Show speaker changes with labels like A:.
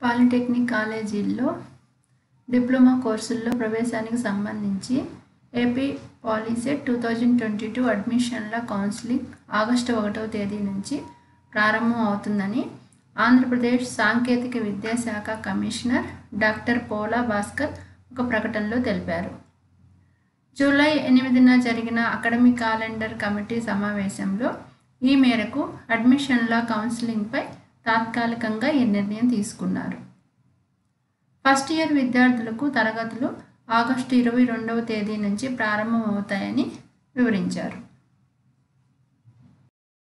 A: polytechnic కాలేజీల్లో diploma కోర్సుల్లో ప్రవేశానికి సంబంధించి AP POLYCET two thousand twenty two అడ్మిషన్ల కౌన్సిలింగ్ ఆగస్టు ఒకటవ తేదీ నుంచి ప్రారంభం అవుతుందని ఆంధ్రప్రదేశ్ సాంకేతిక విద్యాశాఖ కమిషనర్ డాక్టర్ పోలా భాస్కర్ ఒక ప్రకటనలో తెలిపారు జూలై ఎనిమిదిన జరిగిన అకాడమిక్ క్యాలెండర్ కమిటీ సమావేశంలో ఈ మేరకు అడ్మిషన్ల కౌన్సిలింగ్పై తాత్కాలికంగా ఈ నిర్ణయం తీసుకున్నారు ఫస్ట్ ఇయర్ విద్యార్థులకు తరగతులు ఆగస్టు ఇరవై రెండవ తేదీ నుంచి ప్రారంభమవుతాయని వివరించారు